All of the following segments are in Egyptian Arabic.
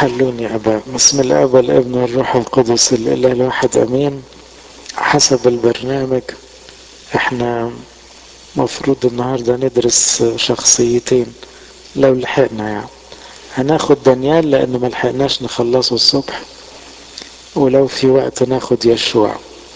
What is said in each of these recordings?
حلوني أبا بسم الأب والابن والروح القدس الإله الواحد أمين حسب البرنامج احنا مفروض النهاردة ندرس شخصيتين لو لحقنا يعني هناخد دانيال لأنه ملحقناش نخلصه الصبح ولو في وقت ناخد يشوع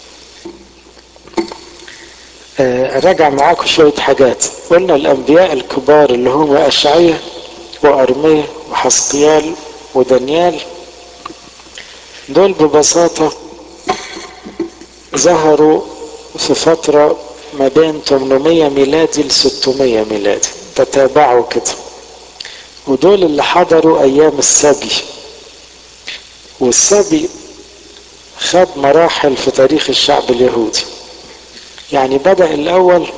راجع معاكم شوية حاجات قلنا الأنبياء الكبار اللي هم أشعية وأرمية وحسقيال ودانيال دول ببساطة ظهروا في فترة ما بين 800 ميلادي ل 600 ميلادي تتابعوا كده ودول اللي حضروا أيام السبي والسبي خد مراحل في تاريخ الشعب اليهودي يعني بدأ الأول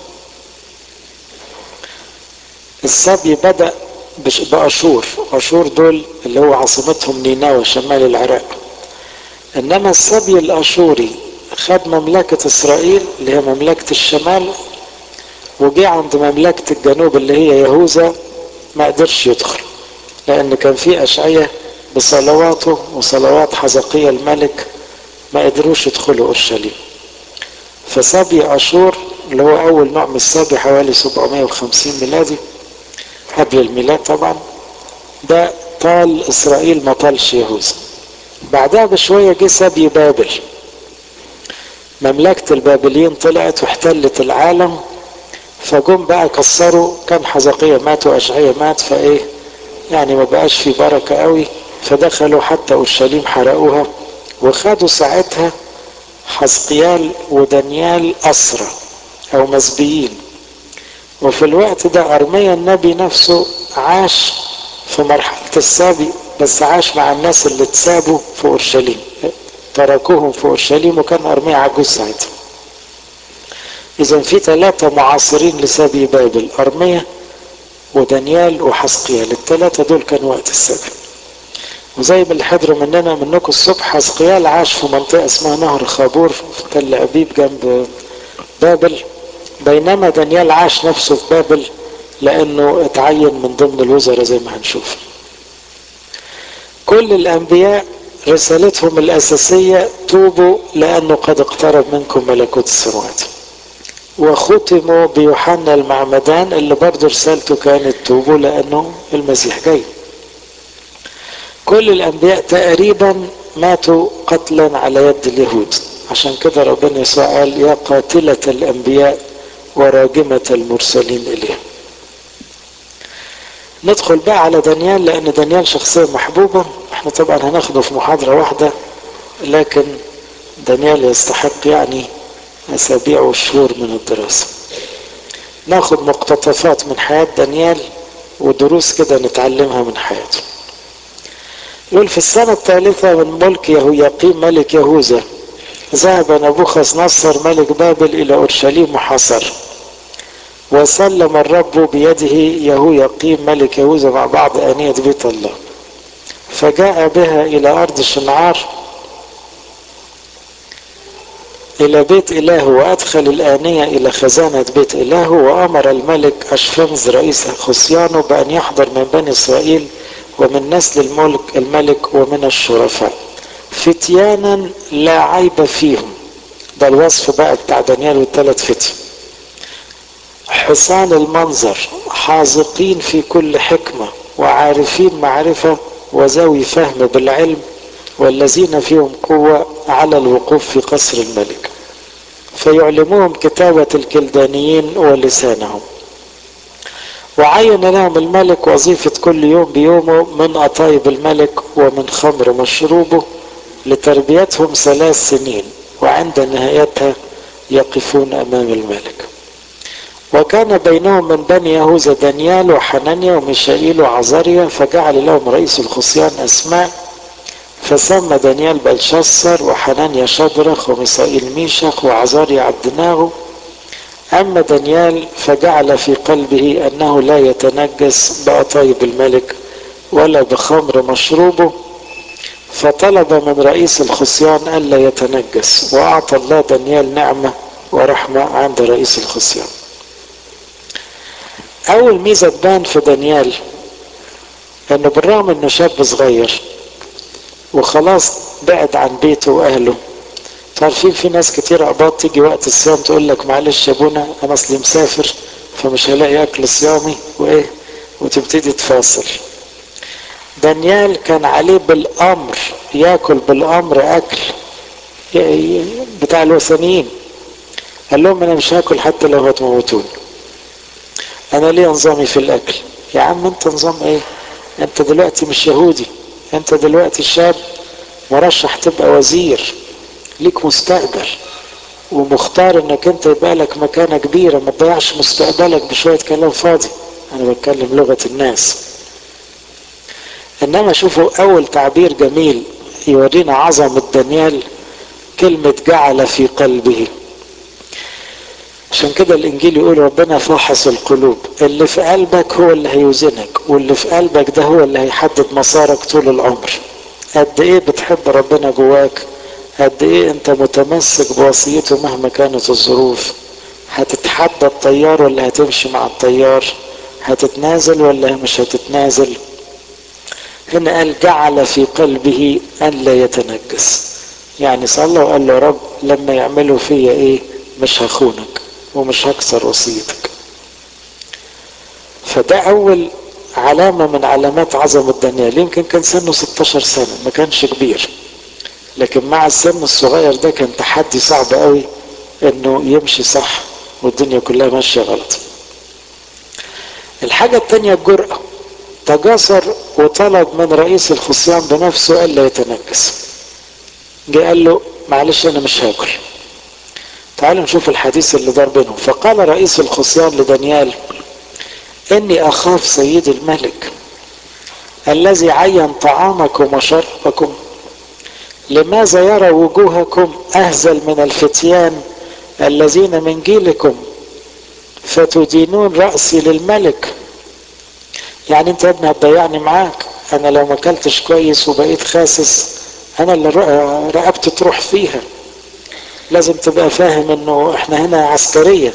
السبي بدأ بأشور أشور دول اللي هو عاصمتهم نينوى شمال العراق إنما السبي الأشوري خد مملكة إسرائيل اللي هي مملكة الشمال وجي عند مملكة الجنوب اللي هي يهوذا ما قدرش يدخل لأن كان في أشعية بصلواته وصلوات حزقية الملك ما قدروش يدخلوا أورشليم فسبي أشور اللي هو أول نوع من السبي حوالي 750 ميلادي قبل الميلاد طبعا ده طال إسرائيل ما طالش يهوذا بعدها بشوية جه سبي بابل مملكة البابليين طلعت واحتلت العالم فجم بقى كسروا كان حزقية مات وأشعية مات فإيه يعني ما بقاش في بركة قوي فدخلوا حتى أورشليم حرقوها وخدوا ساعتها حزقيال ودانيال أسرى أو مسبيين وفي الوقت ده أرميا النبي نفسه عاش في مرحلة السابي بس عاش مع الناس اللي اتسابوا في أورشليم تركوهم في أورشليم وكان أرميا عجوز ساعتها إذا في ثلاثة معاصرين لسابي بابل أرميا ودانيال وحسقيال الثلاثة دول كانوا وقت السبي وزي ما اللي حضروا مننا منكم الصبح حسقيال عاش في منطقة اسمها نهر خابور في تل أبيب جنب بابل بينما دانيال عاش نفسه في بابل لأنه اتعين من ضمن الوزراء زي ما هنشوف كل الأنبياء رسالتهم الأساسية توبوا لأنه قد اقترب منكم ملكوت السماوات وختموا بيوحنا المعمدان اللي برضه رسالته كانت توبوا لأنه المسيح جاي كل الأنبياء تقريبا ماتوا قتلا على يد اليهود عشان كده ربنا يسوع قال يا قاتلة الأنبياء وراجمة المرسلين إليه ندخل بقى على دانيال لأن دانيال شخصية محبوبة احنا طبعا هناخده في محاضرة واحدة لكن دانيال يستحق يعني أسابيع وشهور من الدراسة ناخد مقتطفات من حياة دانيال ودروس كده نتعلمها من حياته يقول في السنة الثالثة من ملك يهوياقيم ملك يهوذا ذهب نبوخذ نصر ملك بابل إلى أورشليم محاصر وسلم الرب بيده يهوياقيم ملك يهوذا مع بعض آنية بيت الله فجاء بها إلى أرض شنعار إلى بيت إله وأدخل الآنية إلى خزانة بيت إله وأمر الملك أشفنز رئيس خصيانه بأن يحضر من بني إسرائيل ومن نسل الملك الملك ومن الشرفاء فتيانا لا عيب فيهم ده الوصف بقى بتاع دانيال والثلاث فتي حسان المنظر حاذقين في كل حكمة وعارفين معرفة وذوي فهم بالعلم والذين فيهم قوة على الوقوف في قصر الملك فيعلموهم كتابة الكلدانيين ولسانهم وعين لهم الملك وظيفة كل يوم بيومه من أطايب الملك ومن خمر مشروبه لتربيتهم ثلاث سنين وعند نهايتها يقفون أمام الملك وكان بينهم من بني يهوذا دانيال وحنانيا وميشائيل وعزاريا فجعل لهم رئيس الخصيان أسماء فسمى دانيال بلشسر وحنانيا شدرخ وميسائيل ميشخ وعزاريا عبدناغو أما دانيال فجعل في قلبه أنه لا يتنجس بأطايب الملك ولا بخمر مشروبه فطلب من رئيس الخصيان ألا يتنجس وأعطى الله دانيال نعمة ورحمة عند رئيس الخصيان أول ميزة تبان في دانيال انه بالرغم انه شاب صغير وخلاص بعد عن بيته واهله عارفين في ناس كتير عباط تيجي وقت الصيام تقول لك معلش يا ابونا انا اصلي مسافر فمش هلاقي اكل صيامي وايه وتبتدي تفاصل دانيال كان عليه بالامر ياكل بالامر اكل بتاع الوثنيين قال لهم انا مش هاكل حتى لو هتموتوني انا ليه نظامي في الاكل يا عم انت نظام ايه انت دلوقتي مش يهودي انت دلوقتي شاب مرشح تبقى وزير ليك مستقبل ومختار انك انت يبقى لك مكانه كبيره ما تضيعش مستقبلك بشويه كلام فاضي انا بتكلم لغه الناس انما شوفوا اول تعبير جميل يورينا عظمه دانيال كلمه جعل في قلبه عشان كده الانجيل يقول ربنا فحص القلوب اللي في قلبك هو اللي هيوزنك واللي في قلبك ده هو اللي هيحدد مسارك طول العمر قد ايه بتحب ربنا جواك قد ايه انت متمسك بوصيته مهما كانت الظروف هتتحدى الطيار ولا هتمشي مع الطيار هتتنازل ولا مش هتتنازل هنا قال جعل في قلبه ان لا يتنجس يعني صلى وقال له يا رب لما يعملوا فيا ايه مش هخونك ومش هكسر وصيتك فده اول علامة من علامات عظمة دانيال يمكن كان سنه 16 سنة ما كانش كبير لكن مع السن الصغير ده كان تحدي صعب قوي انه يمشي صح والدنيا كلها ماشية غلط الحاجة التانية الجرأة تجاسر وطلب من رئيس الخصيان بنفسه ألا يتنجس جه قال له معلش أنا مش هاكل تعالوا نشوف الحديث اللي دار بينهم فقال رئيس الخصيان لدانيال إني أخاف سيد الملك الذي عين طعامكم وشربكم لماذا يرى وجوهكم أهزل من الفتيان الذين من جيلكم فتدينون رأسي للملك يعني انت يا ابني هتضيعني معاك انا لو ما اكلتش كويس وبقيت خاسس انا اللي رقبتي تروح فيها لازم تبقى فاهم انه احنا هنا عسكرية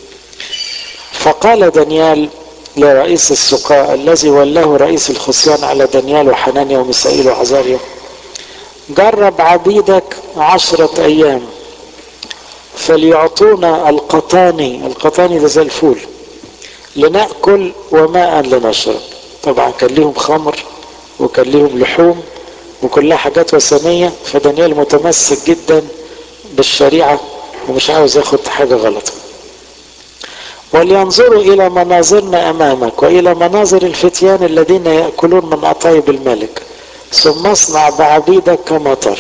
فقال دانيال لرئيس السقاء الذي ولاه رئيس الخصيان على دانيال وحنانيا ومسائيل وعزاريا جرب عبيدك عشرة ايام فليعطونا القطاني القطاني ده زي الفول لنأكل وماء لنشرب طبعا كان ليهم خمر وكان ليهم لحوم وكلها حاجات وثنية فدانيال متمسك جدا بالشريعة ومش عاوز ياخد حاجة غلط ولينظروا إلى مناظرنا أمامك وإلى مناظر الفتيان الذين يأكلون من أطايب الملك ثم اصنع بعبيدك كما ترى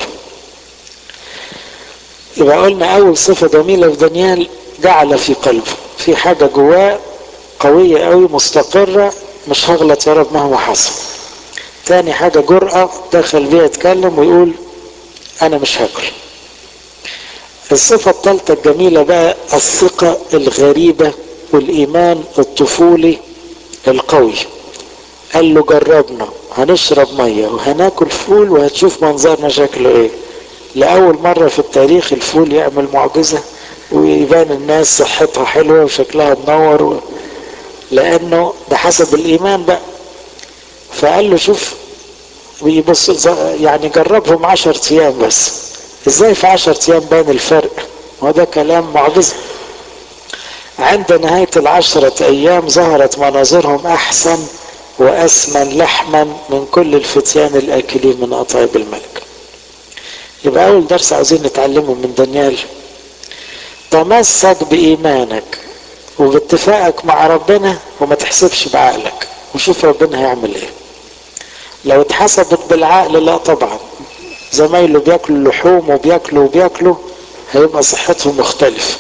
يبقى قلنا أول صفة جميلة في دانيال جعل في قلبه في حاجة جواه قوية قوي مستقرة مش هغلط يا رب مهما حصل تاني حاجة جرأة دخل بيها يتكلم ويقول أنا مش هاكل الصفة الثالثة الجميلة بقى الثقة الغريبة والإيمان الطفولي القوي قال له جربنا هنشرب مية وهناكل فول وهتشوف منظرنا شكله ايه لأول مرة في التاريخ الفول يعمل معجزة ويبان الناس صحتها حلوة وشكلها منور و... لأنه ده حسب الإيمان بقى فقال له شوف بيبص يعني جربهم عشر أيام بس ازاي في عشر أيام بان الفرق وده كلام معجزة عند نهاية العشرة أيام ظهرت مناظرهم أحسن وأسمن لحما من كل الفتيان الآكلين من أطايب الملك يبقى أول درس عاوزين نتعلمه من دانيال تمسك بإيمانك وباتفاقك مع ربنا وما تحسبش بعقلك وشوف ربنا هيعمل ايه لو اتحسبت بالعقل لا طبعا زمايله بياكلوا لحوم وبياكلوا وبياكلوا هيبقى صحتهم مختلفة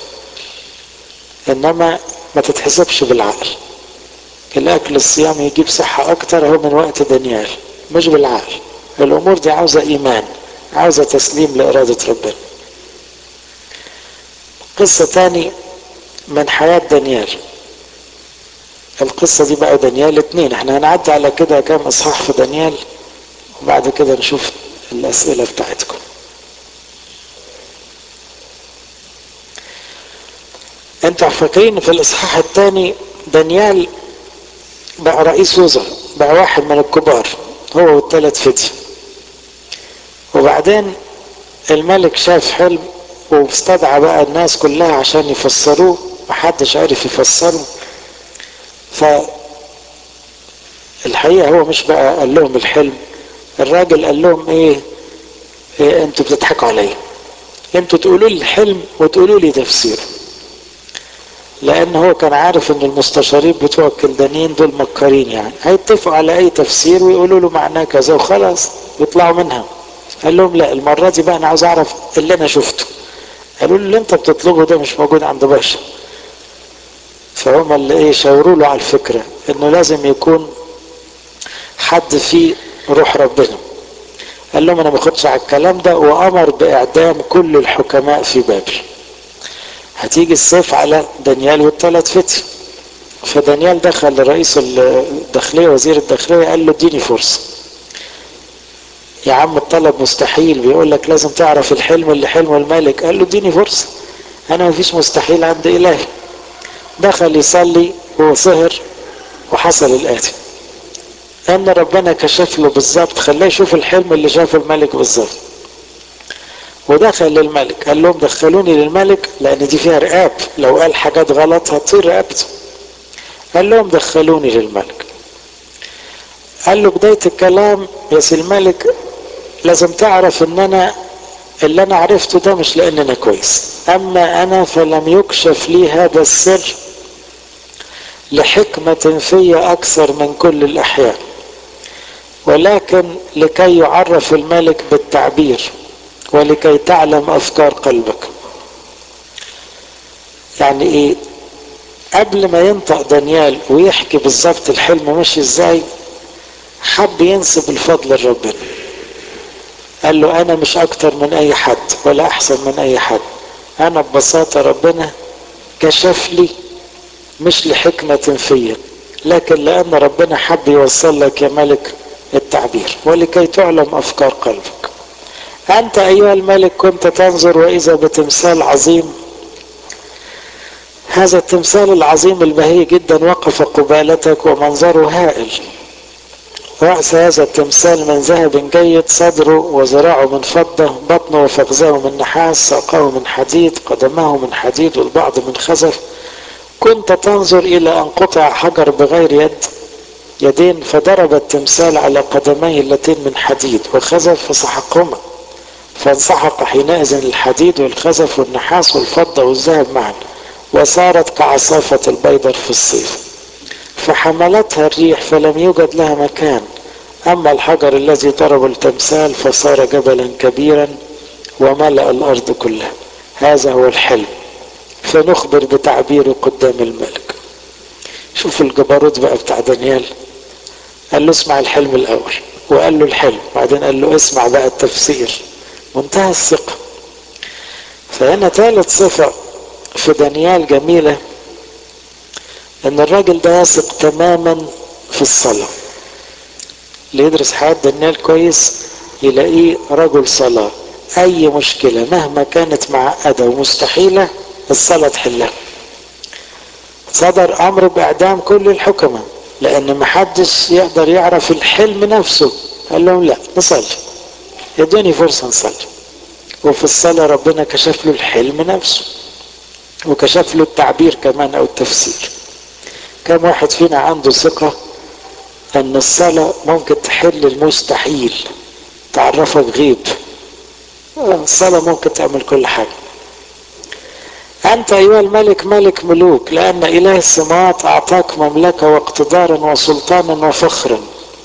انما ما تتحسبش بالعقل الاكل الصيام يجيب صحة اكتر هو من وقت دانيال مش بالعقل الامور دي عاوزة ايمان عاوزة تسليم لارادة ربنا قصة تاني من حياة دانيال القصة دي بقى دانيال اتنين احنا هنعدي على كده كام اصحاح في دانيال وبعد كده نشوف الاسئلة بتاعتكم انتوا فاكرين في الاصحاح الثاني دانيال بقى رئيس وزراء بقى واحد من الكبار هو والثلاث فتية وبعدين الملك شاف حلم واستدعى بقى الناس كلها عشان يفسروه محدش عرف يفسره ف الحقيقة هو مش بقى قال لهم الحلم الراجل قال لهم ايه, إيه انتوا بتضحكوا عليا انتوا تقولوا لي الحلم وتقولوا لي تفسيره لان هو كان عارف ان المستشارين بتوع الكلدانيين دول مكارين يعني هيتفقوا على اي تفسير ويقولوا له معناه كذا وخلاص يطلعوا منها قال لهم لا المرة دي بقى انا عاوز اعرف اللي انا شفته قالوا له اللي انت بتطلبه ده مش موجود عند باشا فهم اللي ايه شاوروا له على الفكرة انه لازم يكون حد فيه روح ربنا قال لهم انا ما باخدش على الكلام ده وامر باعدام كل الحكماء في بابل هتيجي السيف على دانيال والثلاث فتي فدانيال دخل لرئيس الداخلية وزير الداخلية قال له اديني فرصة يا عم الطلب مستحيل بيقول لك لازم تعرف الحلم اللي حلمه الملك قال له اديني فرصة انا ما فيش مستحيل عند الهي دخل يصلي وسهر وحصل الاتي ان ربنا كشف له بالظبط خلاه يشوف الحلم اللي شافه الملك بالظبط ودخل للملك قال لهم دخلوني للملك لان دي فيها رقاب لو قال حاجات غلط هتطير رقبته قال لهم دخلوني للملك قال له بداية الكلام يا سي الملك لازم تعرف ان انا اللي انا عرفته ده مش لان انا كويس اما انا فلم يكشف لي هذا السر لحكمة في اكثر من كل الاحيان ولكن لكي يعرف الملك بالتعبير ولكي تعلم افكار قلبك يعني ايه قبل ما ينطق دانيال ويحكي بالظبط الحلم ماشي ازاي حب ينسب الفضل لربنا قال له انا مش اكتر من اي حد ولا احسن من اي حد انا ببساطة ربنا كشف لي مش لحكمة فيا لكن لان ربنا حب يوصل لك يا ملك التعبير ولكي تعلم افكار قلبك انت ايها الملك كنت تنظر واذا بتمثال عظيم هذا التمثال العظيم البهي جدا وقف قبالتك ومنظره هائل رأس هذا التمثال من ذهب جيد صدره وذراعه من فضة بطنه وفخذه من نحاس ساقه من حديد قدمه من حديد والبعض من خزف كنت تنظر إلى أن قطع حجر بغير يد يدين فضرب التمثال على قدميه اللتين من حديد وخزف فسحقهما فانسحق حينئذ الحديد والخزف والنحاس والفضة والذهب معا وصارت كعصافة البيضر في الصيف فحملتها الريح فلم يوجد لها مكان أما الحجر الذي ضرب التمثال فصار جبلا كبيرا وملأ الأرض كلها هذا هو الحلم فنخبر بتعبيره قدام الملك شوف الجبروت بقى بتاع دانيال قال له اسمع الحلم الأول وقال له الحلم بعدين قال له اسمع بقى التفسير منتهى الثقة فهنا ثالث صفة في دانيال جميلة ان الراجل ده يثق تماما في الصلاة اللي يدرس حياة دانيال كويس يلاقيه رجل صلاة اي مشكلة مهما كانت معقدة ومستحيلة الصلاة تحلها صدر امر باعدام كل الحكمة لان محدش يقدر يعرف الحلم نفسه قال لهم لا نصلي ادوني فرصة نصلي وفي الصلاة ربنا كشف له الحلم نفسه وكشف له التعبير كمان او التفسير كم واحد فينا عنده ثقة ان الصلاة ممكن تحل المستحيل تعرفك غيب الصلاة ممكن تعمل كل حاجة أنت أيها الملك ملك ملوك لأن إله السماوات أعطاك مملكة واقتدارا وسلطانا وفخرا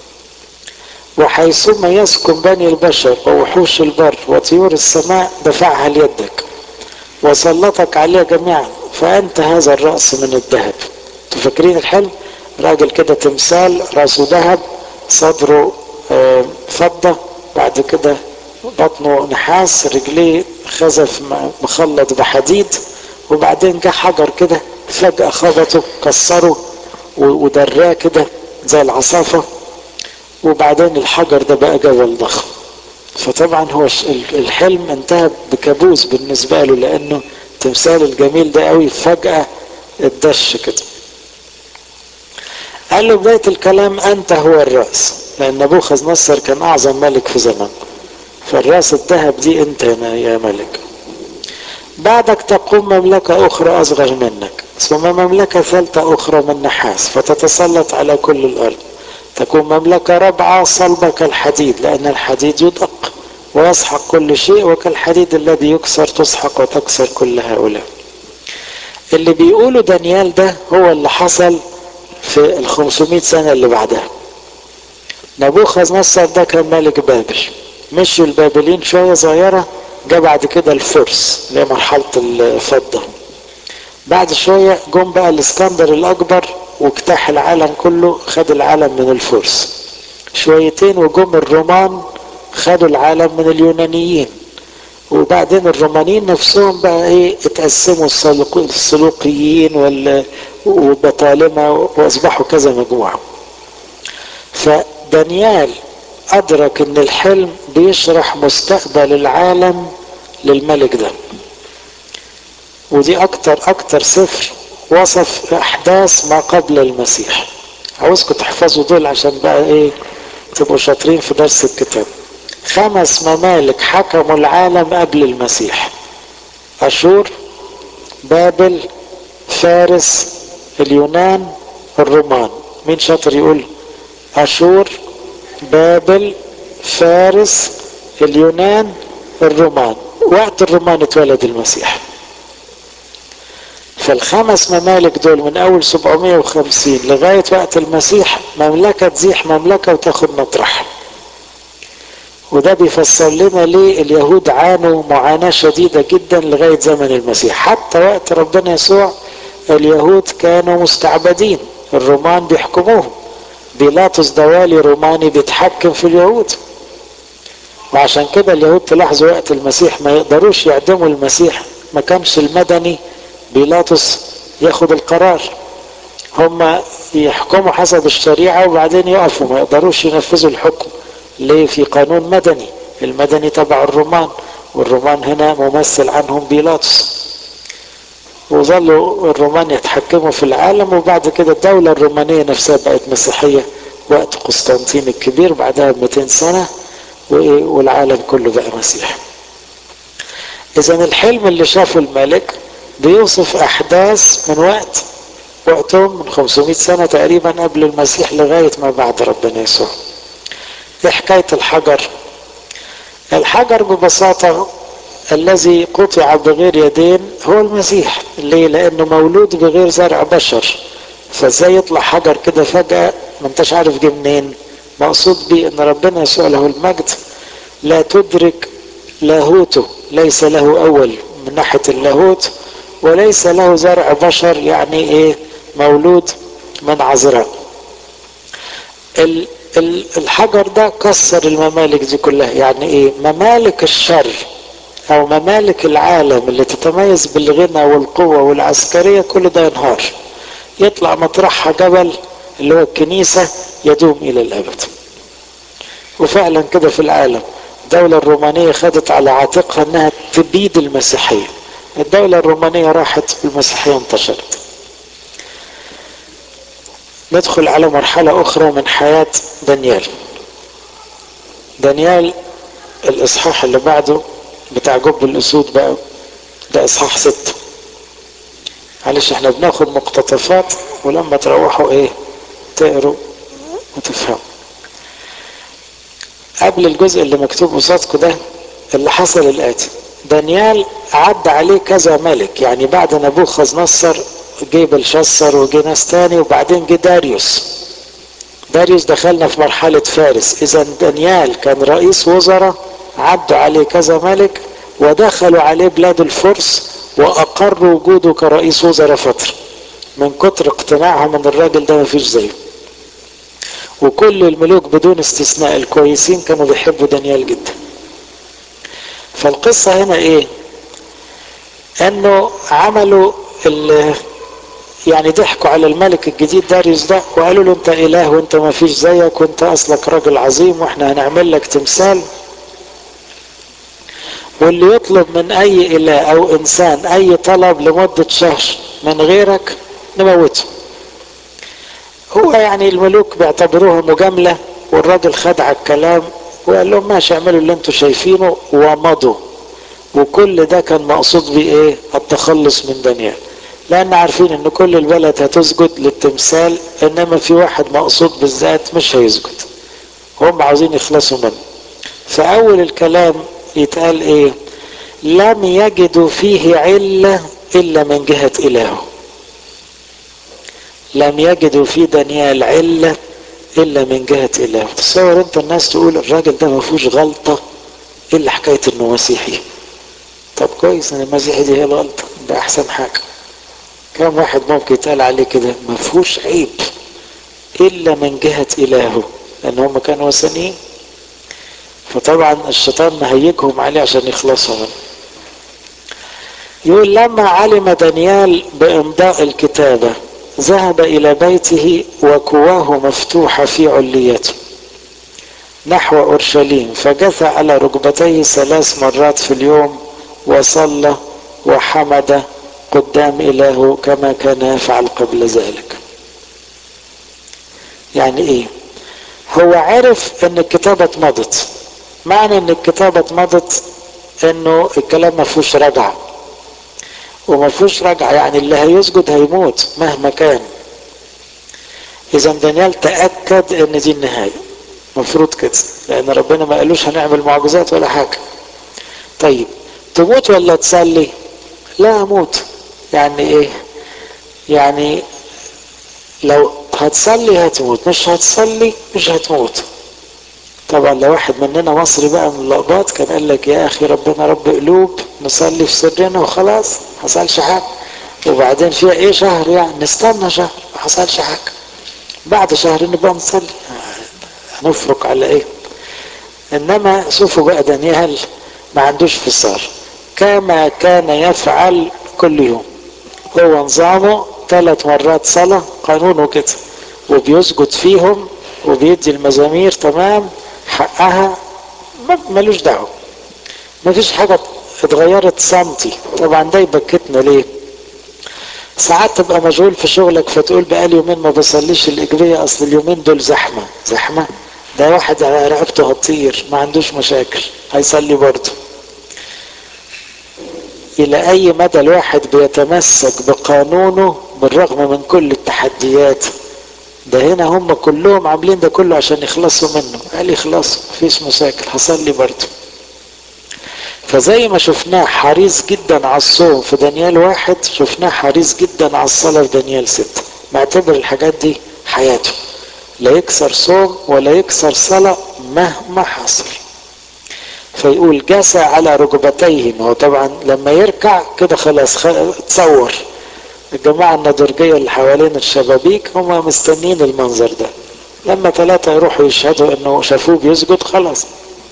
وحيثما يسكن بني البشر ووحوش البر وطيور السماء دفعها ليدك وسلطك عليها جميعا فأنت هذا الرأس من الذهب تفكرين الحلم راجل كده تمثال راسه ذهب صدره فضة بعد كده بطنه نحاس رجليه خزف مخلط بحديد وبعدين جه حجر كده فجأة خبطه كسره ودراه كده زي العصافة وبعدين الحجر ده بقى جبل ضخم فطبعا هو الحلم انتهى بكابوس بالنسبة له لأنه التمثال الجميل ده قوي فجأة اتدش كده قال له بداية الكلام أنت هو الرأس لأن نبوخذ نصر كان أعظم ملك في زمانه فالراس الذهب دي أنت يا ملك بعدك تقوم مملكة أخرى أصغر منك ثم مملكة ثالثة أخرى من نحاس فتتسلط على كل الأرض تكون مملكة رابعة صلبة كالحديد لأن الحديد يدق ويسحق كل شيء وكالحديد الذي يكسر تسحق وتكسر كل هؤلاء اللي بيقوله دانيال ده هو اللي حصل في ال 500 سنة اللي بعدها نبوخذ نصر ده كان ملك بابل مشوا البابليين شوية صغيرة جاء بعد كده الفرس اللي هي مرحلة الفضة بعد شوية جم بقى الاسكندر الأكبر واجتاح العالم كله خد العالم من الفرس شويتين وجم الرومان خدوا العالم من اليونانيين وبعدين الرومانيين نفسهم بقى ايه اتقسموا السلوقيين وال وبطالمة واصبحوا كذا مجموعة فدانيال ادرك ان الحلم بيشرح مستقبل العالم للملك ده ودي اكتر اكتر سفر وصف احداث ما قبل المسيح عاوزكم تحفظوا دول عشان بقى ايه تبقوا شاطرين في درس الكتاب خمس ممالك حكموا العالم قبل المسيح اشور بابل فارس اليونان الرومان مين شاطر يقول اشور بابل فارس اليونان الرومان وقت الرومان اتولد المسيح فالخمس ممالك دول من اول 750 لغاية وقت المسيح مملكة تزيح مملكة وتاخد مطرحها وده بيفسر لنا ليه اليهود عانوا معاناة شديدة جدا لغاية زمن المسيح حتى وقت ربنا يسوع اليهود كانوا مستعبدين الرومان بيحكموهم بيلاطس دوالي روماني بيتحكم في اليهود وعشان كده اليهود تلاحظوا وقت المسيح ما يقدروش يعدموا المسيح ما كانش المدني بيلاطس ياخد القرار هم يحكموا حسب الشريعة وبعدين يقفوا ما يقدروش ينفذوا الحكم ليه في قانون مدني المدني تبع الرومان والرومان هنا ممثل عنهم بيلاطس وظلوا الرومان يتحكموا في العالم وبعد كده الدولة الرومانية نفسها بقت مسيحية وقت قسطنطين الكبير بعدها ب 200 سنة والعالم كله بقى مسيح إذا الحلم اللي شافه الملك بيوصف أحداث من وقت وقتهم من 500 سنة تقريبا قبل المسيح لغاية ما بعد ربنا يسوع ايه حكاية الحجر الحجر ببساطة الذي قطع بغير يدين هو المسيح ليه لانه مولود بغير زرع بشر فازاي يطلع حجر كده فجأة ما انتش عارف جه منين مقصود بيه ان ربنا يسوع له المجد لا تدرك لاهوته ليس له اول من ناحية اللاهوت وليس له زرع بشر يعني ايه مولود من عذراء الحجر ده كسر الممالك دي كلها يعني ايه ممالك الشر او ممالك العالم اللي تتميز بالغنى والقوة والعسكرية كل ده ينهار يطلع مطرحها جبل اللي هو الكنيسة يدوم الى الابد وفعلا كده في العالم الدولة الرومانية خدت على عاتقها انها تبيد المسيحية الدولة الرومانية راحت المسيحية انتشرت ندخل على مرحلة أخرى من حياة دانيال دانيال الإصحاح اللي بعده بتاع جب الأسود بقى ده إصحاح ستة معلش احنا بناخد مقتطفات ولما تروحوا ايه تقروا وتفهموا قبل الجزء اللي مكتوب قصادكم ده اللي حصل الآتي دانيال عدى عليه كذا ملك يعني بعد نبوخذ نصر جه بلشسر وجه ناس تاني وبعدين جه داريوس داريوس دخلنا في مرحلة فارس إذا دانيال كان رئيس وزراء عدوا عليه كذا ملك ودخلوا عليه بلاد الفرس وأقروا وجوده كرئيس وزراء فترة من كتر اقتناعهم ان الراجل ده مفيش زيه وكل الملوك بدون استثناء الكويسين كانوا بيحبوا دانيال جدا فالقصة هنا ايه انه عملوا يعني ضحكوا على الملك الجديد داريوس ده وقالوا له انت اله وانت ما فيش زيك وانت اصلك راجل عظيم واحنا هنعمل لك تمثال واللي يطلب من اي اله او انسان اي طلب لمدة شهر من غيرك نموته هو يعني الملوك بيعتبروها مجاملة والراجل خدع الكلام وقال لهم ماشي اعملوا اللي انتم شايفينه ومضوا وكل ده كان مقصود بيه ايه التخلص من دانيال لان عارفين ان كل البلد هتسجد للتمثال انما في واحد مقصود بالذات مش هيسجد هم عاوزين يخلصوا منه فاول الكلام يتقال ايه لم يجدوا فيه علة الا من جهة الهه لم يجدوا في دانيال علة الا من جهة الهه تصور انت الناس تقول الراجل ده ما فيهوش غلطة الا حكاية انه مسيحي طب كويس ان المسيحي دي هي الغلطة ده احسن حاجة كم واحد ممكن يتقال عليه كده ما فيهوش عيب الا من جهة الهه لان هم كانوا وثنيين فطبعا الشيطان مهيجهم عليه عشان يخلصوا منه يقول لما علم دانيال بامضاء الكتابة ذهب الى بيته وكواه مفتوحة في عليته نحو اورشليم فجثى على ركبتيه ثلاث مرات في اليوم وصلى وحمد قدام إلهه كما كان يفعل قبل ذلك يعني ايه هو عرف ان الكتابة اتمضت معنى ان الكتابة اتمضت انه الكلام ما فيهوش رجعة وما فيهوش رجعة يعني اللي هيسجد هيموت مهما كان اذا دانيال تأكد ان دي النهاية مفروض كده لان ربنا ما قالوش هنعمل معجزات ولا حاجة طيب تموت ولا تصلي لا اموت يعني ايه يعني لو هتصلي هتموت مش هتصلي مش هتموت طبعا لو واحد مننا مصري بقى من اللقبات كان قال لك يا اخي ربنا رب قلوب نصلي في سرنا وخلاص ما حصلش حاجه وبعدين فيها ايه شهر يعني نستنى شهر ما حصلش حاجه بعد شهر نبقى نصلي هنفرق على ايه انما شوفوا بقى دانيال ما عندوش فصار كما كان يفعل كل يوم هو نظامه ثلاث مرات صلاة قانونه كده وبيسجد فيهم وبيدي المزامير تمام حقها ملوش دعوة مفيش حاجة اتغيرت سنتي طبعا ده يبكتنا ليه ساعات تبقى مشغول في شغلك فتقول بقالي يومين ما بصليش الإجبية أصل اليومين دول زحمة زحمة ده واحد على رقبته هتطير ما عندوش مشاكل هيصلي برضه إلى أي مدى الواحد بيتمسك بقانونه بالرغم من كل التحديات ده هنا هم كلهم عاملين ده كله عشان يخلصوا منه قال يخلصوا مفيش مشاكل هصلي برضه فزي ما شفناه حريص جدا على الصوم في دانيال واحد شفناه حريص جدا على الصلاة في دانيال ستة معتبر الحاجات دي حياته لا يكسر صوم ولا يكسر صلاة مهما حصل فيقول جسى على ركبتيه ما هو طبعا لما يركع كده خلاص خ... تصور الجماعة النضرجية اللي حوالين الشبابيك هم مستنين المنظر ده لما ثلاثة يروحوا يشهدوا انه شافوه بيسجد خلاص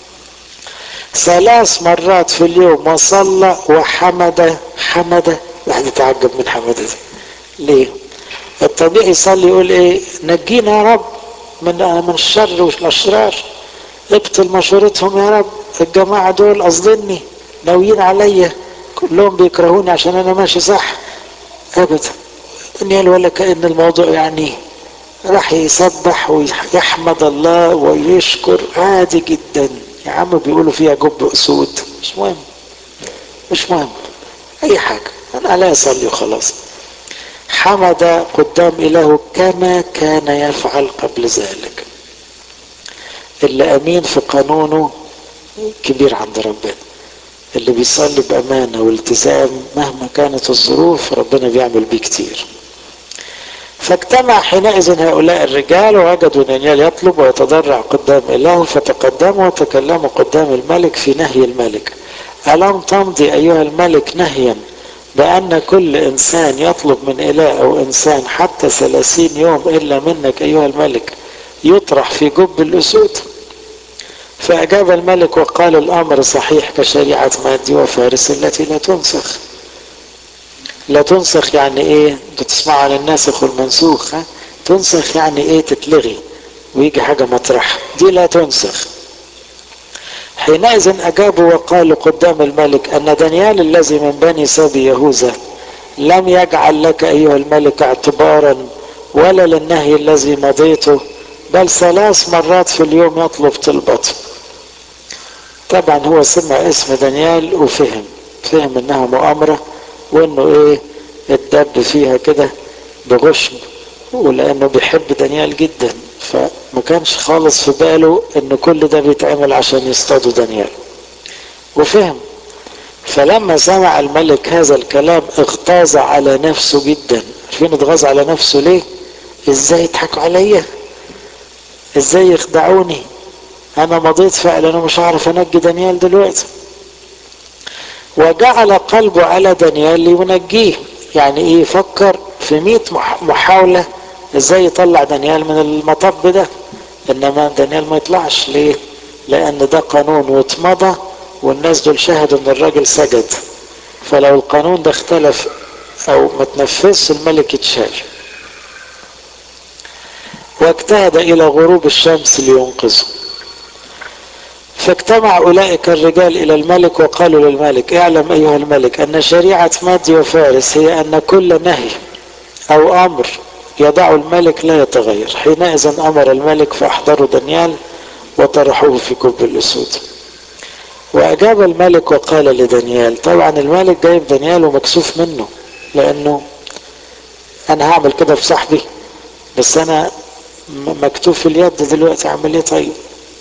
ثلاث مرات في اليوم وصلى وحمد حمد واحد يتعجب من حمد دي ليه الطبيعي يصلي يقول ايه نجينا يا رب من من الشر والاشرار ابطل مشورتهم يا رب الجماعة دول قصدني ناويين عليا كلهم بيكرهوني عشان انا ماشي صح ابدا دانيال ولا كأن الموضوع يعني راح يسبح ويحمد الله ويشكر عادي جدا يا عم بيقولوا فيها جب اسود مش مهم مش مهم اي حاجة انا لا اصلي وخلاص حمد قدام اله كما كان يفعل قبل ذلك اللي امين في قانونه كبير عند ربنا اللي بيصلي بامانه والتزام مهما كانت الظروف ربنا بيعمل بيه كتير فاجتمع حينئذ هؤلاء الرجال ووجدوا دانيال يطلب ويتضرع قدام الله فتقدموا وتكلموا قدام الملك في نهي الملك ألم تمضي أيها الملك نهيا بأن كل إنسان يطلب من إله أو إنسان حتى ثلاثين يوم إلا منك أيها الملك يطرح في جب الأسود فأجاب الملك وقال الأمر صحيح كشريعة مادي وفارس التي لا تنسخ لا تنسخ يعني ايه انتوا تسمعوا عن الناسخ والمنسوخ ها تنسخ يعني ايه تتلغي ويجي حاجة مطرح دي لا تنسخ حينئذ أجابوا وقالوا قدام الملك أن دانيال الذي من بني سبي يهوذا لم يجعل لك أيها الملك اعتبارا ولا للنهي الذي مضيته بل ثلاث مرات في اليوم يطلب طلبته طبعا هو سمع اسم دانيال وفهم فهم انها مؤامرة وانه ايه اتدب فيها كده بغشم ولانه بيحب دانيال جدا فما كانش خالص في باله ان كل ده بيتعمل عشان يصطادوا دانيال وفهم فلما سمع الملك هذا الكلام اغتاظ على نفسه جدا عارفين اتغاظ على نفسه ليه ازاي يضحكوا عليا ازاي يخدعوني انا مضيت فعلا ومش عارف انجي دانيال دلوقتي وجعل قلبه على دانيال لينجيه يعني ايه يفكر في مئة محاولة ازاي يطلع دانيال من المطب ده انما دانيال ما يطلعش ليه لان ده قانون واتمضى والناس دول شهدوا ان الراجل سجد فلو القانون ده اختلف او ما تنفذش الملك يتشال واجتهد الى غروب الشمس لينقذه فاجتمع اولئك الرجال الى الملك وقالوا للملك اعلم ايها الملك ان شريعه مادي وفارس هي ان كل نهي او امر يضع الملك لا يتغير حينئذ امر الملك فاحضروا دانيال وطرحوه في كب الاسود واجاب الملك وقال لدانيال طبعا الملك جايب دانيال ومكسوف منه لانه انا هعمل كده في صاحبي بس انا مكتوف اليد دلوقتي اعمل ايه طيب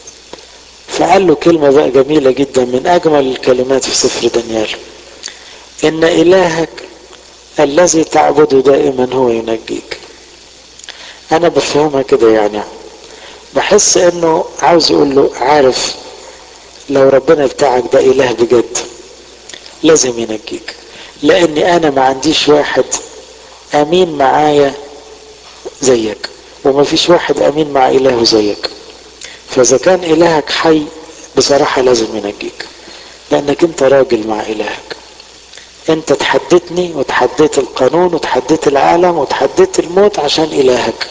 فقال له كلمة بقى جميلة جدا من أجمل الكلمات في سفر دانيال إن إلهك الذي تعبده دائما هو ينجيك أنا بفهمها كده يعني بحس إنه عاوز يقول له عارف لو ربنا بتاعك ده إله بجد لازم ينجيك لأني أنا ما عنديش واحد أمين معايا زيك وما فيش واحد أمين مع إلهه زيك فإذا كان إلهك حي بصراحة لازم ينجيك لأنك أنت راجل مع إلهك أنت تحدتني وتحديت القانون وتحديت العالم وتحديت الموت عشان إلهك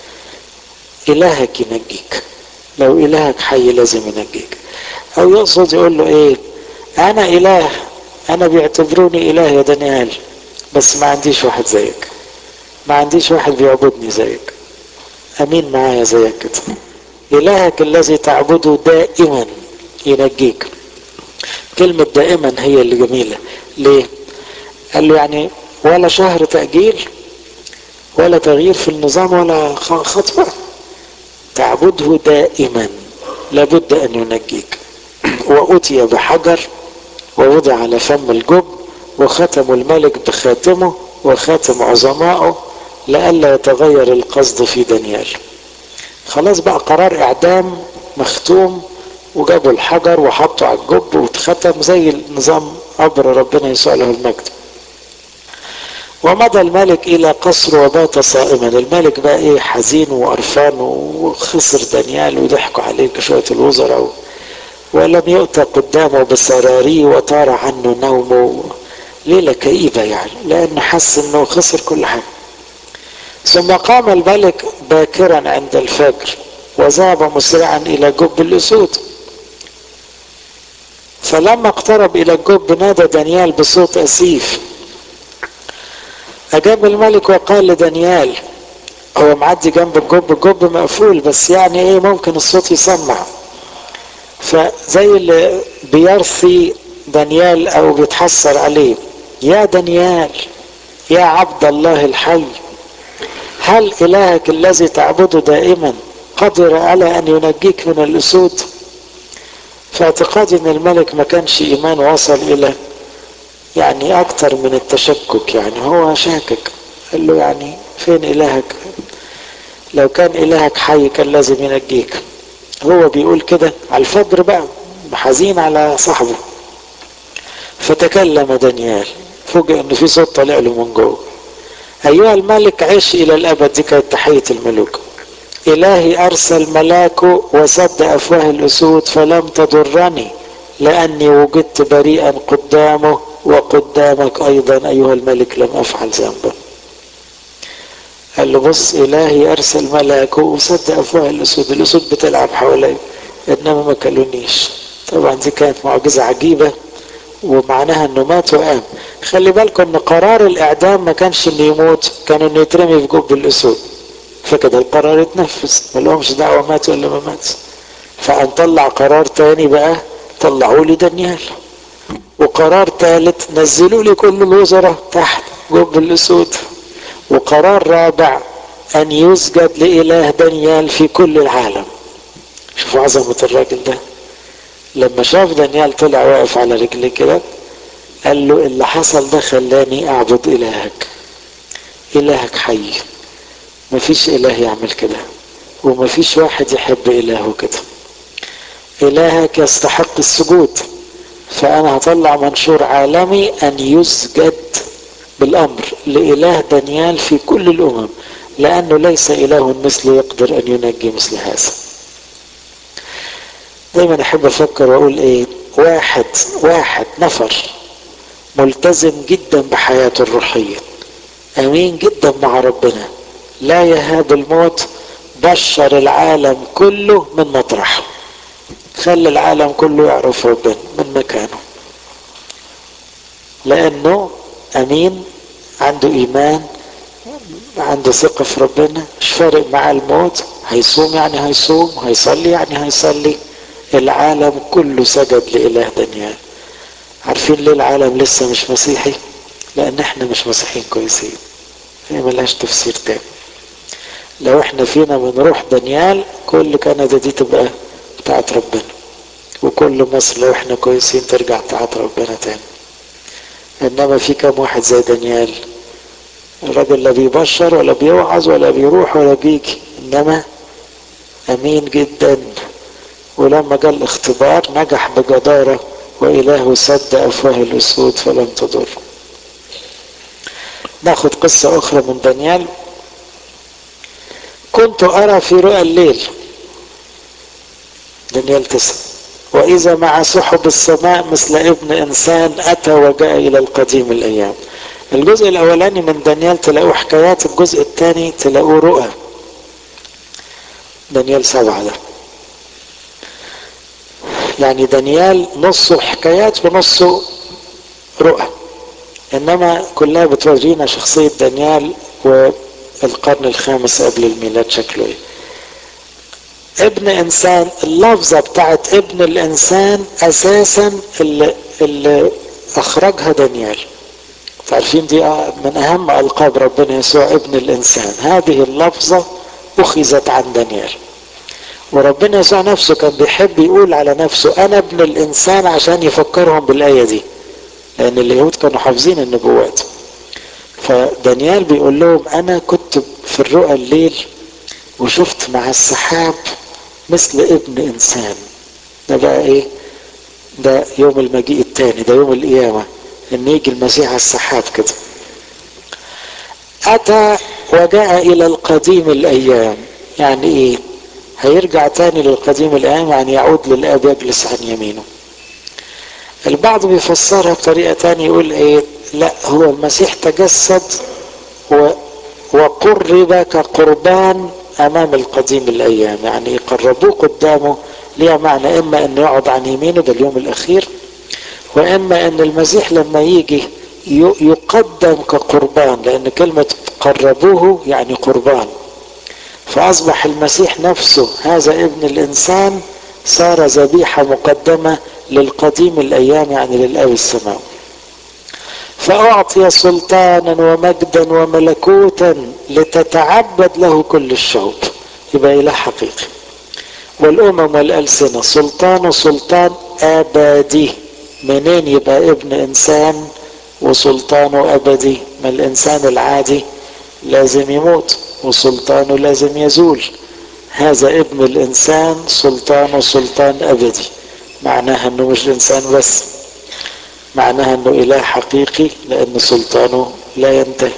إلهك ينجيك لو إلهك حي لازم ينجيك أو يقصد يقول له إيه أنا إله أنا بيعتبروني إله يا دانيال بس ما عنديش واحد زيك ما عنديش واحد بيعبدني زيك أمين معايا زيك كده إلهك الذي تعبده دائما ينجيك كلمة دائما هي اللي جميلة ليه قال له يعني ولا شهر تأجيل ولا تغيير في النظام ولا خطوة تعبده دائما لابد أن ينجيك وأتي بحجر ووضع على فم الجب وختم الملك بخاتمه وخاتم عظمائه لئلا يتغير القصد في دانيال خلاص بقى قرار اعدام مختوم وجابوا الحجر وحطوا على الجب واتختم زي النظام قبر ربنا يسوع له المجد ومضى الملك الى قصر وبات صائما الملك بقى ايه حزين وقرفان وخسر دانيال وضحكوا عليه شويه الوزراء ولم يؤتى قدامه بسراريه وطار عنه نومه ليله كئيبه يعني لانه حس انه خسر كل حاجه ثم قام الملك باكرا عند الفجر وذهب مسرعا الى جب الاسود فلما اقترب الى الجب نادى دانيال بصوت اسيف اجاب الملك وقال لدانيال هو معدي جنب الجب الجب مقفول بس يعني ايه ممكن الصوت يسمع فزي اللي بيرثي دانيال او بيتحسر عليه يا دانيال يا عبد الله الحي هل إلهك الذي تعبده دائما قدر على أن ينجيك من الأسود في اعتقادي أن الملك ما كانش إيمان وصل إلى يعني أكثر من التشكك يعني هو شاكك قال له يعني فين إلهك لو كان إلهك حي كان لازم ينجيك هو بيقول كده على الفجر بقى حزين على صاحبه فتكلم دانيال فوجئ ان في صوت طالع له من جوه أيها الملك عش إلى الأبد دي كانت تحية الملوك إلهي أرسل ملاكه وسد أفواه الأسود فلم تضرني لأني وجدت بريئا قدامه وقدامك أيضا أيها الملك لم أفعل ذنبا قال له بص إلهي أرسل ملاكه وسد أفواه الأسود الأسود بتلعب حوالي إنما ما كلونيش طبعا دي كانت معجزة عجيبة ومعناها انه مات وقام خلي بالكم ان قرار الاعدام ما كانش انه يموت كان انه يترمي في جب الاسود فكده القرار اتنفذ ملهمش دعوة مات ولا ما مات فقام طلع قرار تاني بقى طلعوا لي دانيال وقرار ثالث نزلوا لي كل الوزراء تحت جب الاسود وقرار رابع ان يسجد لاله دانيال في كل العالم شوفوا عظمة الراجل ده لما شاف دانيال طلع واقف على رجليه كده قال له اللي حصل ده خلاني اعبد الهك الهك حي مفيش اله يعمل كده ومفيش واحد يحب الهه كده الهك يستحق السجود فانا هطلع منشور عالمي ان يسجد بالامر لاله دانيال في كل الامم لانه ليس اله مثله يقدر ان ينجي مثل هذا دايما احب افكر واقول ايه واحد واحد نفر ملتزم جدا بحياته الروحية امين جدا مع ربنا لا يهاب الموت بشر العالم كله من مطرحه خلى العالم كله يعرف ربنا من مكانه لانه امين عنده ايمان عنده ثقة في ربنا مش فارق معاه الموت هيصوم يعني هيصوم هيصلي يعني هيصلي العالم كله سجد لإله دانيال عارفين ليه العالم لسه مش مسيحي لان احنا مش مسيحيين كويسين هي ملهاش تفسير تاني لو احنا فينا من روح دانيال كل كندا دي تبقى بتاعت ربنا وكل مصر لو احنا كويسين ترجع بتاعت ربنا تاني انما في كم واحد زي دانيال الراجل لا بيبشر ولا بيوعظ ولا بيروح ولا بيجي انما امين جدا ولما جاء الاختبار نجح بجدارة وإله سد أفواه الأسود فلم تضر ناخد قصة أخرى من دانيال كنت أرى في رؤى الليل دانيال تسعة وإذا مع سحب السماء مثل ابن إنسان أتى وجاء إلى القديم الأيام الجزء الأولاني من دانيال تلاقوه حكايات الجزء الثاني تلاقوه رؤى دانيال سبعة ده يعني دانيال نصه حكايات ونصه رؤى انما كلها بتورينا شخصية دانيال والقرن الخامس قبل الميلاد شكله ايه ابن انسان اللفظة بتاعت ابن الانسان اساسا اللي, اللي اخرجها دانيال عارفين دي من اهم القاب ربنا يسوع ابن الانسان هذه اللفظة اخذت عن دانيال وربنا يسوع نفسه كان بيحب يقول على نفسه انا ابن الانسان عشان يفكرهم بالايه دي لان اليهود كانوا حافظين النبوات فدانيال بيقول لهم انا كنت في الرؤى الليل وشفت مع السحاب مثل ابن انسان ده بقى ايه ده يوم المجيء الثاني ده يوم القيامه ان يجي المسيح على السحاب كده اتى وجاء الى القديم الايام يعني ايه هيرجع تاني للقديم الآن يعني يعود للآب يجلس عن يمينه البعض بيفسرها بطريقة تانية يقول ايه لا هو المسيح تجسد و وقرب كقربان امام القديم الايام يعني يقربوه قدامه ليها معنى اما انه يقعد عن يمينه ده اليوم الاخير واما ان المسيح لما يجي يقدم كقربان لان كلمة قربوه يعني قربان فأصبح المسيح نفسه هذا ابن الإنسان صار ذبيحة مقدمة للقديم الأيام يعني للأب السماوي فأعطي سلطانا ومجدا وملكوتا لتتعبد له كل الشعوب يبقى إله حقيقي والأمم والألسنة سلطان سلطان أبدي منين يبقى ابن إنسان وسلطانه أبدي ما الإنسان العادي لازم يموت وسلطانه لازم يزول هذا ابن الانسان سلطانه سلطان ابدي معناها انه مش انسان بس معناها انه اله حقيقي لان سلطانه لا ينتهي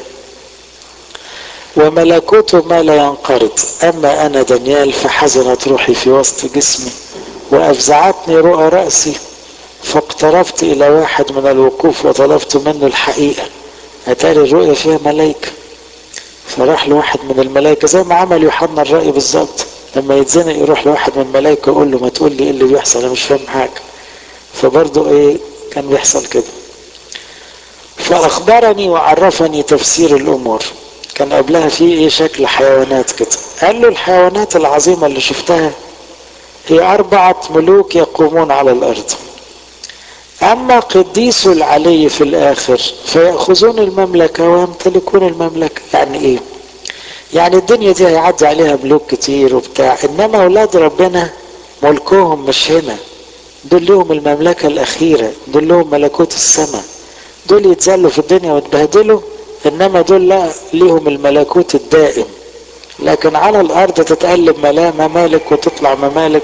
وملكوته ما لا ينقرض اما انا دانيال فحزنت روحي في وسط جسمي وافزعتني رؤى راسي فاقتربت الى واحد من الوقوف وطلبت منه الحقيقه اتاري الرؤيا فيها ملائكه فراح لواحد من الملائكة زي ما عمل يوحنا الرأي بالظبط لما يتزنق يروح لواحد من الملائكة يقول له ما تقول لي ايه اللي بيحصل انا مش فاهم حاجة فبرضه ايه كان بيحصل كده فأخبرني وعرفني تفسير الأمور كان قبلها في ايه شكل حيوانات كده قال له الحيوانات العظيمة اللي شفتها هي أربعة ملوك يقومون على الأرض أما قديس العلي في الآخر فيأخذون المملكة ويمتلكون المملكة يعني إيه؟ يعني الدنيا دي هيعدي عليها ملوك كتير وبتاع إنما أولاد ربنا ملكهم مش هنا دول لهم المملكة الأخيرة دول لهم ملكوت السماء دول يتذلوا في الدنيا ويتبهدلوا إنما دول لا ليهم الملكوت الدائم لكن على الأرض تتقلب ممالك وتطلع ممالك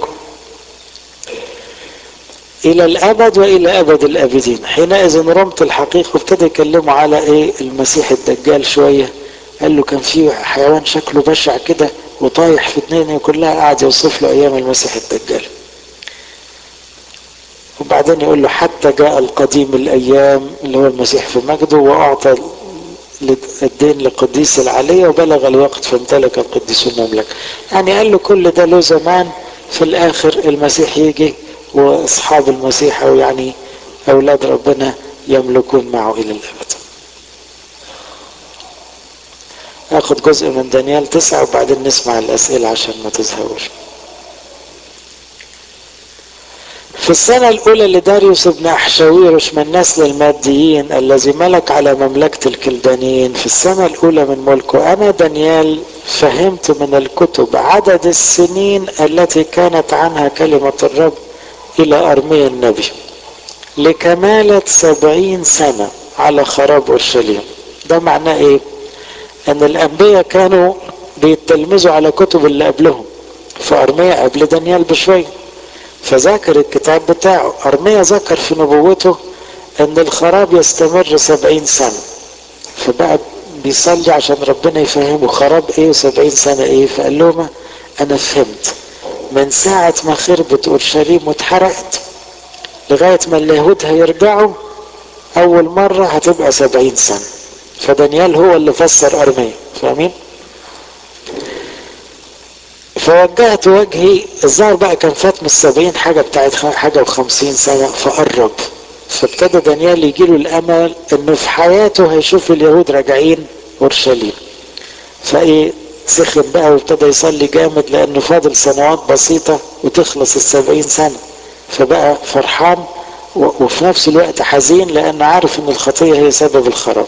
إلى الأبد وإلى أبد الآبدين حينئذ رمت الحقيقة وابتدى يكلموا على إيه المسيح الدجال شوية قال له كان في حيوان شكله بشع كده وطايح في الدنيا كلها قاعد يوصف له أيام المسيح الدجال وبعدين يقول له حتى جاء القديم الأيام اللي هو المسيح في مجده وأعطى الدين لقديس العلية وبلغ الوقت فامتلك القديس المملكة يعني قال له كل ده له زمان في الآخر المسيح يجي واصحاب المسيح او يعني اولاد ربنا يملكون معه الى الابد اخد جزء من دانيال تسعة وبعدين نسمع الاسئلة عشان ما تزهقوش في السنة الأولى لداريوس بن أحشاويرش من نسل الماديين الذي ملك على مملكة الكلدانيين في السنة الأولى من ملكه أنا دانيال فهمت من الكتب عدد السنين التي كانت عنها كلمة الرب إلى أرميا النبي لكمالة سبعين سنة على خراب أورشليم ده معناه إيه؟ أن الأنبياء كانوا بيتلمذوا على كتب اللي قبلهم فأرميا قبل دانيال بشوية فذاكر الكتاب بتاعه أرميا ذكر في نبوته أن الخراب يستمر سبعين سنة فبقى بيصلي عشان ربنا يفهمه خراب ايه وسبعين سنة ايه فقال لهم انا فهمت من ساعة ما خربت اورشليم واتحرقت لغاية ما اليهود هيرجعوا اول مرة هتبقى سبعين سنة فدانيال هو اللي فسر ارميا فاهمين فوجهت وجهي الظاهر بقى كان فات من السبعين حاجة بتاعت حاجة وخمسين سنة فقرب فابتدى دانيال يجيله الامل انه في حياته هيشوف اليهود راجعين اورشليم فايه سخن بقى وابتدى يصلي جامد لانه فاضل سنوات بسيطة وتخلص السبعين سنة فبقى فرحان وفي نفس الوقت حزين لانه عارف ان الخطية هي سبب الخراب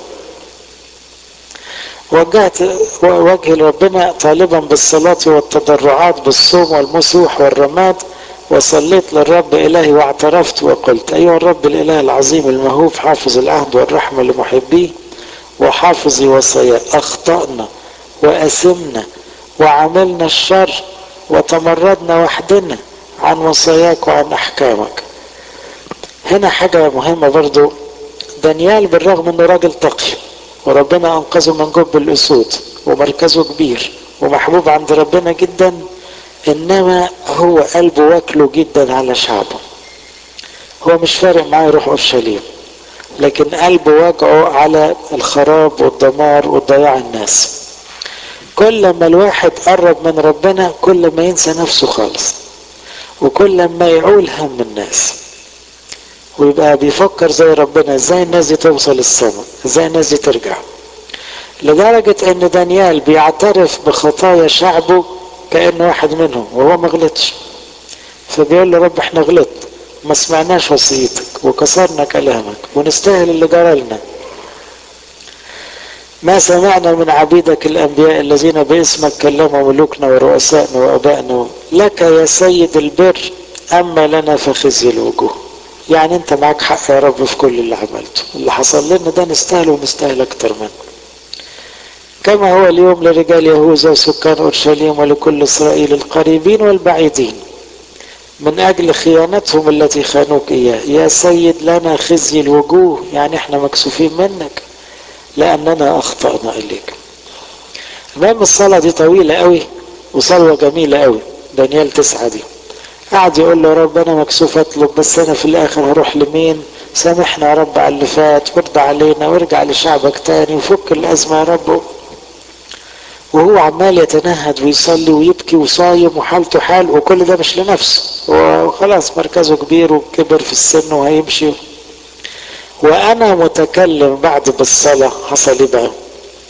وجهت وجهي لربنا طالبا بالصلاة والتضرعات بالصوم والمسوح والرماد وصليت للرب إلهي واعترفت وقلت أيها الرب الإله العظيم المهوب حافظ العهد والرحمة لمحبيه وحافظ وصاياه أخطأنا وأثمنا وعملنا الشر وتمردنا وحدنا عن وصاياك وعن أحكامك هنا حاجة مهمة برضو دانيال بالرغم انه راجل تقي وربنا انقذه من جب الاسود ومركزه كبير ومحبوب عند ربنا جدا انما هو قلبه واكله جدا على شعبه هو مش فارق معاه يروح اورشليم لكن قلبه واجعه على الخراب والدمار وضياع الناس كل ما الواحد قرب من ربنا كل ما ينسى نفسه خالص وكل ما يعول هم الناس ويبقى بيفكر زي ربنا ازاي الناس دي توصل السماء ازاي الناس دي ترجع لدرجة ان دانيال بيعترف بخطايا شعبه كأنه واحد منهم وهو ما غلطش فبيقول له رب احنا غلطنا ما سمعناش وصيتك وكسرنا كلامك ونستاهل اللي جرى لنا ما سمعنا من عبيدك الانبياء الذين باسمك كلموا ملوكنا ورؤسائنا وابائنا لك يا سيد البر اما لنا فخزي الوجوه يعني انت معاك حق يا رب في كل اللي عملته اللي حصل لنا ده نستاهل ونستاهل اكتر منه كما هو اليوم لرجال يهوذا وسكان اورشليم ولكل اسرائيل القريبين والبعيدين من اجل خيانتهم التي خانوك اياه يا سيد لنا خزي الوجوه يعني احنا مكسوفين منك لاننا اخطانا اليك المهم الصلاة دي طويلة قوي وصلوة جميلة قوي دانيال تسعة دي قعد يقول له يا رب انا مكسوف اطلب بس انا في الاخر هروح لمين سامحنا يا رب على اللي فات وارضى علينا وارجع لشعبك تاني وفك الازمه يا رب وهو عمال يتنهد ويصلي ويبكي وصايم وحالته حال وكل ده مش لنفسه هو خلاص مركزه كبير وكبر في السن وهيمشي وانا متكلم بعد بالصلاه حصل ايه بقى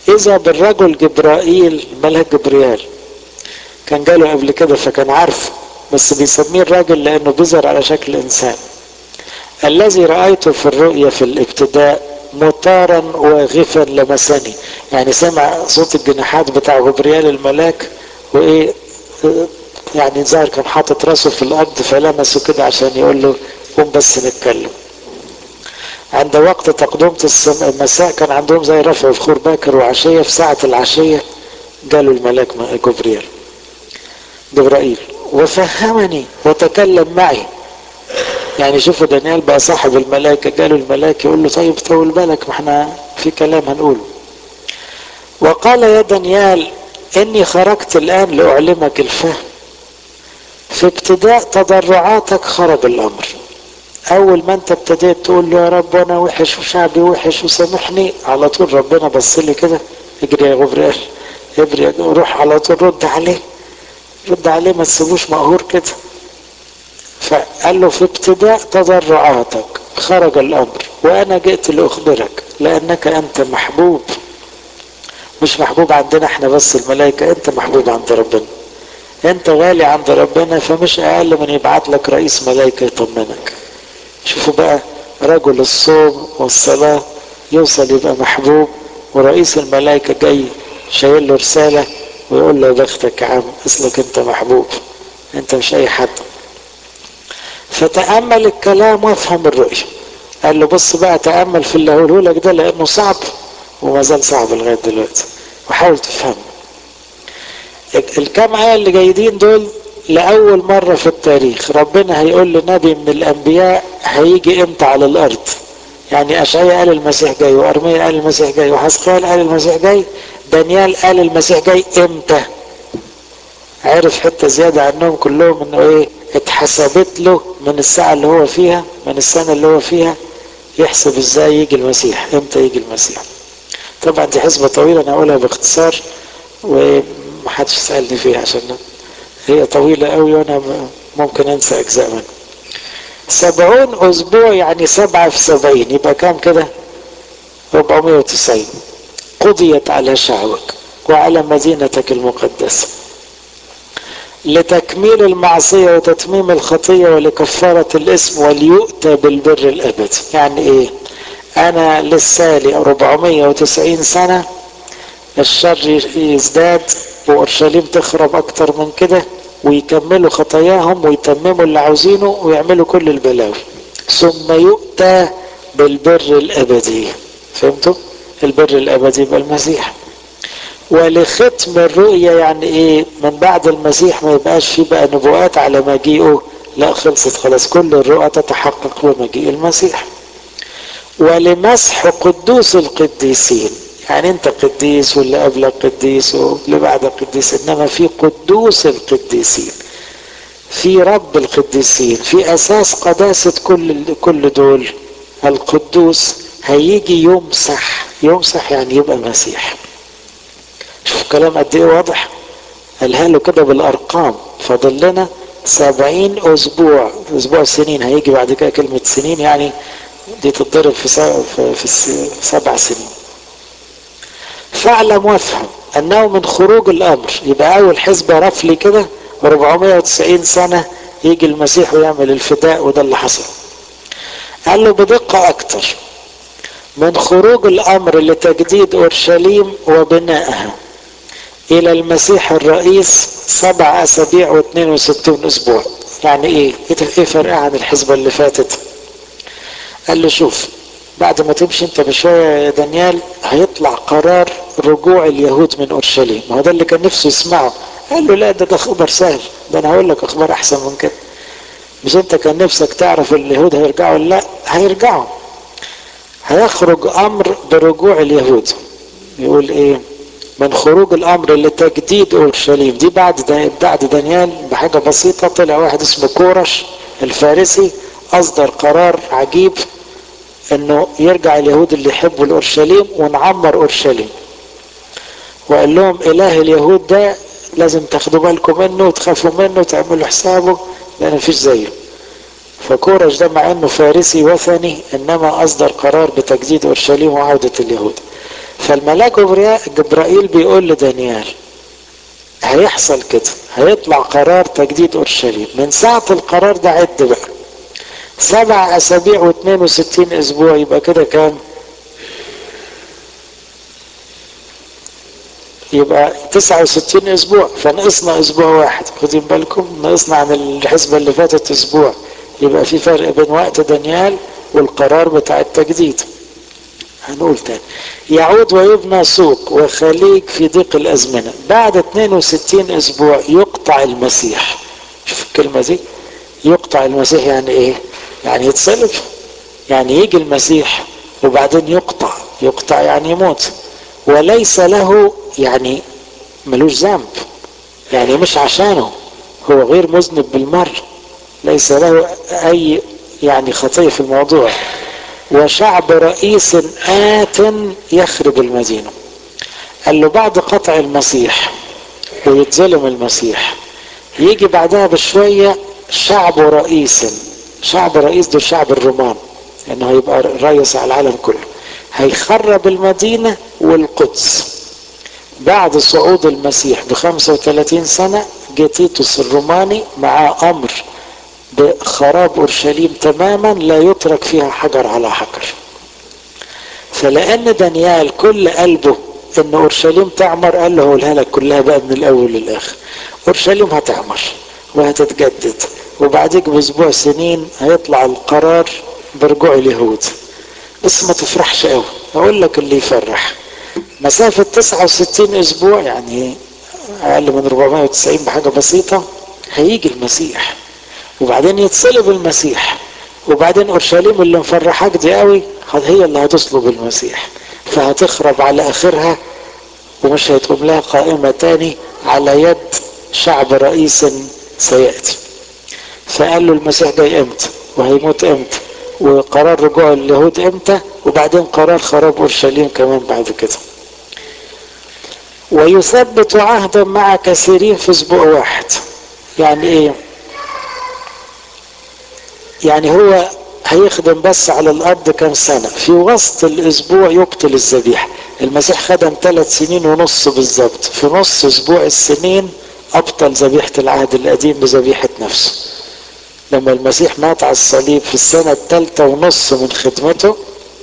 اذا بالرجل جبرائيل ملاك جبريال كان جاله قبل كده فكان عارفه بس بيسميه الراجل لانه بيظهر على شكل انسان الذي رايته في الرؤيا في الابتداء مطارا واغفا لمسني يعني سمع صوت الجناحات بتاع جبريال الملاك وايه يعني ظاهر كان حاطط راسه في الارض فلمسه كده عشان يقول له قوم بس نتكلم عند وقت تقدمة المساء كان عندهم زي رفع بخور باكر وعشية في ساعة العشية جاله الملاك جبريل جبرائيل وفهمني وتكلم معي يعني شوفوا دانيال بقى صاحب الملائكة جاله الملاك يقول له طيب طول بالك ما احنا في كلام هنقوله وقال يا دانيال اني خرجت الان لاعلمك الفهم في ابتداء تضرعاتك خرج الامر اول ما انت ابتديت تقول له يا رب انا وحش وشعبي وحش وسامحني على طول ربنا بص لي كده اجري يا غبريل اجري روح على طول رد عليه رد عليه ما تسيبوش مقهور كده فقال له في ابتداء تضرعاتك خرج الامر وانا جئت لاخبرك لانك انت محبوب مش محبوب عندنا احنا بس الملائكه انت محبوب عند ربنا انت غالي عند ربنا فمش اقل من يبعت لك رئيس ملائكه يطمنك شوفوا بقى رجل الصوم والصلاه يوصل يبقى محبوب ورئيس الملائكه جاي شايل له رساله ويقول له يا بختك يا عم اصلك انت محبوب انت مش اي حد فتأمل الكلام وافهم الرؤية قال له بص بقى تأمل في اللي هقوله لك ده لأنه صعب وما زال صعب لغاية دلوقتي وحاول تفهمه الكام آية اللي جايين دول لأول مرة في التاريخ ربنا هيقول لنبي من الأنبياء هيجي إمتى على الأرض يعني أشعيا قال المسيح جاي وأرميا قال المسيح جاي وحسقيال قال المسيح جاي دانيال قال المسيح جاي إمتى عرف حتة زيادة عنهم كلهم إنه إيه اتحسبت له من الساعة اللي هو فيها من السنة اللي هو فيها يحسب ازاي يجي المسيح امتى يجي المسيح طبعا دي حسبة طويلة انا اقولها باختصار ومحدش سألني فيها عشان هي طويلة قوي وانا ممكن انسى اجزاء منها سبعون اسبوع يعني سبعة في سبعين يبقى كام كده 490 قضيت على شعبك وعلى مدينتك المقدسه لتكميل المعصية وتتميم الخطية ولكفارة الاسم وليؤتى بالبر الأبدي يعني إيه أنا لسالي 490 سنة الشر يزداد وأورشليم تخرب أكتر من كده ويكملوا خطاياهم ويتمموا اللي عاوزينه ويعملوا كل البلاوي ثم يؤتى بالبر الأبدي فهمتوا؟ البر الأبدي يبقى المسيح ولختم الرؤية يعني ايه من بعد المسيح ما يبقاش فيه بقى نبوءات على مجيئه لا خلصت خلاص كل الرؤى تتحقق بمجيء المسيح ولمسح قدوس القديسين يعني انت قديس واللي قبلك قديس واللي بعدك قديس انما في قدوس القديسين في رب القديسين في اساس قداسة كل كل دول القدوس هيجي يمسح يمسح يعني يبقى مسيح شوف كلام قد ايه واضح قالها له كده بالارقام فاضل لنا سبعين اسبوع اسبوع سنين هيجي بعد كده كلمة سنين يعني دي تتضرب في, في, في سبع سنين فاعلم وافهم انه من خروج الامر يبقى اول حسبة رفلي كده 490 سنة يجي المسيح ويعمل الفداء وده اللي حصل قال له بدقة اكتر من خروج الامر لتجديد اورشليم وبنائها الى المسيح الرئيس سبع اسابيع و62 اسبوع يعني ايه ايه فرق عن الحسبة اللي فاتت قال له شوف بعد ما تمشي انت بشوية يا دانيال هيطلع قرار رجوع اليهود من اورشليم ما هو ده اللي كان نفسه يسمعه قال له لا ده ده خبر سهل ده انا هقول لك اخبار احسن من كده مش انت كان نفسك تعرف اليهود هيرجعوا ولا لا هيرجعوا هيخرج امر برجوع اليهود يقول ايه من خروج الامر لتجديد اورشليم دي بعد دا بعد دانيال بحاجه بسيطه طلع واحد اسمه كورش الفارسي اصدر قرار عجيب انه يرجع اليهود اللي يحبوا الاورشليم ونعمر اورشليم وقال لهم اله اليهود ده لازم تاخدوا بالكم منه وتخافوا منه وتعملوا حسابه لان مفيش زيه فكورش ده مع انه فارسي وثني انما اصدر قرار بتجديد اورشليم وعودة اليهود فالملاك جبرائيل بيقول لدانيال هيحصل كده هيطلع قرار تجديد اورشليم من ساعة القرار ده عد بقى سبع اسابيع و62 اسبوع يبقى كده كام يبقى 69 اسبوع فنقصنا اسبوع واحد خدين بالكم نقصنا عن الحسبة اللي فاتت اسبوع يبقى في فرق بين وقت دانيال والقرار بتاع التجديد هنقول تاني يعود ويبنى سوق وخليج في ضيق الازمنة بعد 62 اسبوع يقطع المسيح شوف الكلمة دي يقطع المسيح يعني ايه يعني يتصلب يعني يجي المسيح وبعدين يقطع يقطع يعني يموت وليس له يعني ملوش ذنب يعني مش عشانه هو غير مذنب بالمرة ليس له اي يعني خطية في الموضوع وشعب رئيس آت يخرب المدينة قال له بعد قطع المسيح ويتظلم المسيح يجي بعدها بشوية شعب رئيس شعب رئيس ده شعب الرومان انه يعني هيبقى رئيس على العالم كله هيخرب المدينة والقدس بعد صعود المسيح ب 35 سنة جه تيتوس الروماني مع أمر بخراب أورشليم تماما لا يترك فيها حجر على حجر فلأن دانيال كل قلبه ان اورشليم تعمر قال له هقولها لك كلها بقى من الاول للاخر اورشليم هتعمر وهتتجدد وبعديك باسبوع سنين هيطلع القرار برجوع اليهود بس ما تفرحش قوي اقول لك اللي يفرح مسافة 69 اسبوع يعني اقل من 490 بحاجة بسيطة هيجي المسيح وبعدين يتصلب المسيح وبعدين اورشليم اللي مفرحاك دي قوي هي اللي هتصلب المسيح فهتخرب على اخرها ومش هتقوم لها قائمة تاني على يد شعب رئيس سيأتي فقال له المسيح جاي امتى وهيموت امتى وقرار رجوع اليهود امتى وبعدين قرار خراب اورشليم كمان بعد كده ويثبت عهدا مع كثيرين في اسبوع واحد يعني ايه يعني هو هيخدم بس على الارض كام سنة في وسط الاسبوع يقتل الذبيحة المسيح خدم ثلاث سنين ونص بالظبط في نص اسبوع السنين ابطل ذبيحة العهد القديم بذبيحة نفسه لما المسيح مات على الصليب في السنة الثالثة ونص من خدمته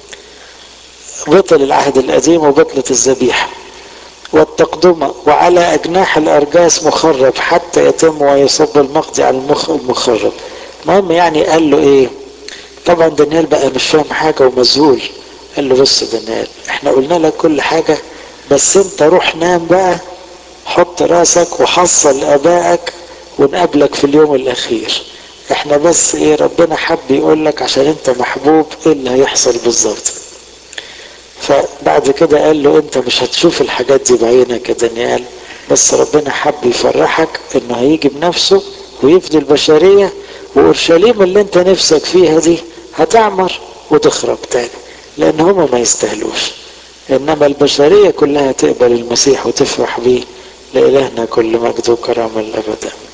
بطل العهد القديم وبطلت الذبيحة والتقدمة وعلى أجناح الأرجاس مخرب حتى يتم ويصب المقضي على المخ المخرب المهم يعني قال له إيه طبعا دانيال بقى مش فاهم حاجة ومذهول قال له بص دانيال احنا قلنا لك كل حاجة بس انت روح نام بقى حط راسك وحصل ابائك ونقابلك في اليوم الاخير احنا بس ايه ربنا حب يقول لك عشان انت محبوب ايه اللي هيحصل بالظبط فبعد كده قال له انت مش هتشوف الحاجات دي بعينك يا دانيال بس ربنا حب يفرحك انه هيجي بنفسه ويفدي البشرية واورشليم اللي انت نفسك فيها دي هتعمر وتخرب تاني لان هما ما يستاهلوش انما البشرية كلها تقبل المسيح وتفرح بيه لإلهنا كل مجد وكرامة الأبد